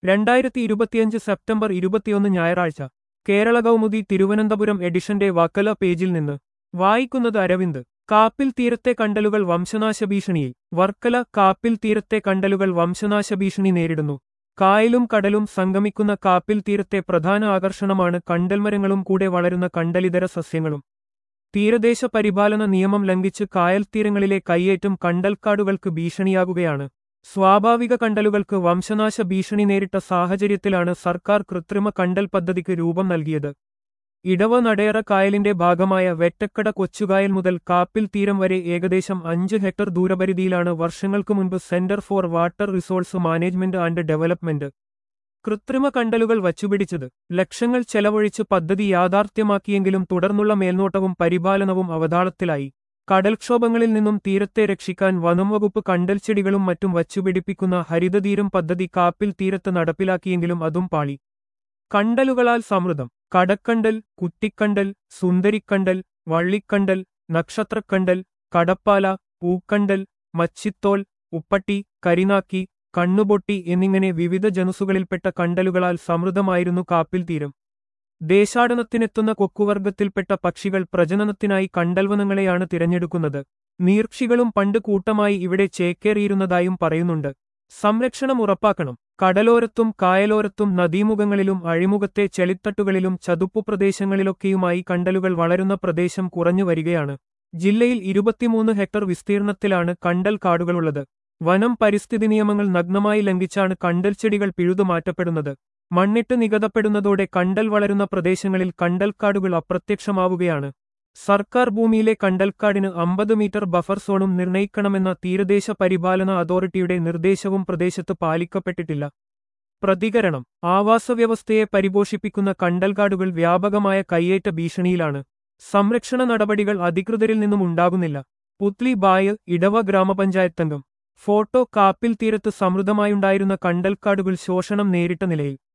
രണ്ടായിരത്തി ഇരുപത്തിയഞ്ച് സെപ്റ്റംബർ ഇരുപത്തിയൊന്ന് ഞായറാഴ്ച കേരള കൗമുദി തിരുവനന്തപുരം എഡിഷന്റെ വക്കല പേജിൽ നിന്ന് വായിക്കുന്നത് അരവിന്ദ് കാപ്പിൽ തീരത്തെ കണ്ടലുകൾ വംശനാശ ഭീഷണിയിൽ വർക്കല കാപ്പിൽ തീരത്തെ കണ്ടലുകൾ വംശനാശ ഭീഷണി നേരിടുന്നു കായലും കടലും സംഗമിക്കുന്ന കാപ്പിൽ തീരത്തെ പ്രധാന ആകർഷണമാണ് കണ്ടൽമരങ്ങളും കൂടെ വളരുന്ന കണ്ടലിതര സസ്യങ്ങളും തീരദേശ പരിപാലന നിയമം ലംഘിച്ച് കായൽ തീരങ്ങളിലെ കയ്യേറ്റം കണ്ടൽക്കാടുകൾക്ക് ഭീഷണിയാകുകയാണ് സ്വാഭാവിക കണ്ടലുകൾക്ക് വംശനാശ ഭീഷണി നേരിട്ട സാഹചര്യത്തിലാണ് സർക്കാർ കൃത്രിമ കണ്ടൽ പദ്ധതിക്ക് രൂപം നൽകിയത് ഇടവ നടയറ കായലിന്റെ ഭാഗമായ വെറ്റക്കട കൊച്ചുകായൽ മുതൽ കാപ്പിൽ തീരം വരെ ഏകദേശം അഞ്ച് ഹെക്ടർ ദൂരപരിധിയിലാണ് വർഷങ്ങൾക്ക് മുൻപ് Centre for Water Resource Management and Development കൃത്രിമ കണ്ടലുകൾ വച്ചുപിടിച്ചത് ലക്ഷങ്ങൾ ചെലവഴിച്ച് പദ്ധതി യാഥാർത്ഥ്യമാക്കിയെങ്കിലും തുടർന്നുള്ള മേൽനോട്ടവും പരിപാലനവും അവതാളത്തിലായി കടൽക്ഷോഭങ്ങളിൽ നിന്നും തീരത്തെ രക്ഷിക്കാൻ വനംവകുപ്പ് കണ്ടൽച്ചെടികളും മറ്റും വച്ചുപിടിപ്പിക്കുന്ന ഹരിതതീരം പദ്ധതി കാപ്പിൽ തീരത്ത് നടപ്പിലാക്കിയെങ്കിലും അതും പാളി കണ്ടലുകളാൽ സമൃദ്ധം കടക്കണ്ടൽ കുറ്റിക്കണ്ടൽ സുന്ദരിക്കണ്ടൽ വള്ളിക്കണ്ടൽ നക്ഷത്രക്കണ്ടൽ കടപ്പാല പൂക്കണ്ടൽ മച്ചിത്തോൽ ഉപ്പട്ടി കരിനാക്കി കണ്ണുപൊട്ടി എന്നിങ്ങനെ വിവിധ ജനുസുകളിൽപ്പെട്ട കണ്ടലുകളാൽ സമൃദ്ധമായിരുന്നു കാപ്പിൽ തീരം ദേശാടനത്തിനെത്തുന്ന കൊക്കുവർഗത്തിൽപ്പെട്ട പക്ഷികൾ പ്രജനനത്തിനായി കണ്ടൽവനങ്ങളെയാണ് തിരഞ്ഞെടുക്കുന്നത് നീർക്ഷികളും പണ്ട് കൂട്ടമായി ഇവിടെ ചേക്കേറിയിരുന്നതായും പറയുന്നുണ്ട് സംരക്ഷണം ഉറപ്പാക്കണം കടലോരത്തും കായലോരത്തും നദീമുഖങ്ങളിലും അഴിമുഖത്തെ ചെളിത്തട്ടുകളിലും ചതുപ്പു പ്രദേശങ്ങളിലൊക്കെയുമായി കണ്ടലുകൾ വളരുന്ന പ്രദേശം കുറഞ്ഞു വരികയാണ് ജില്ലയിൽ ഇരുപത്തിമൂന്ന് ഹെക്ടർ വിസ്തീർണത്തിലാണ് കണ്ടൽ കാടുകളുള്ളത് വനം പരിസ്ഥിതി നിയമങ്ങൾ നഗ്നമായി ലംഘിച്ചാണ് കണ്ടൽ ചെടികൾ പിഴുതുമാറ്റപ്പെടുന്നത് മണ്ണിട്ട് നികതപ്പെടുന്നതോടെ കണ്ടൽ വളരുന്ന പ്രദേശങ്ങളിൽ കണ്ടൽക്കാടുകൾ അപ്രത്യക്ഷമാവുകയാണ് സർക്കാർ ഭൂമിയിലെ കണ്ടൽക്കാടിന് അമ്പത് മീറ്റർ ബഫർ സോണും നിർണയിക്കണമെന്ന തീരദേശ പരിപാലന അതോറിറ്റിയുടെ നിർദ്ദേശവും പ്രദേശത്ത് പാലിക്കപ്പെട്ടിട്ടില്ല പ്രതികരണം ആവാസവ്യവസ്ഥയെ പരിപോഷിപ്പിക്കുന്ന കണ്ടൽക്കാടുകൾ വ്യാപകമായ കയ്യേറ്റ ഭീഷണിയിലാണ് സംരക്ഷണ നടപടികൾ അധികൃതരിൽ നിന്നും ഉണ്ടാകുന്നില്ല പുത്ലി ബായ് ഇടവ ഗ്രാമപഞ്ചായത്തംഗം ഫോട്ടോ കാപ്പിൽ തീരത്ത് സമൃദ്ധമായുണ്ടായിരുന്ന കണ്ടൽക്കാടുകൾ ശോഷണം നേരിട്ട നിലയിൽ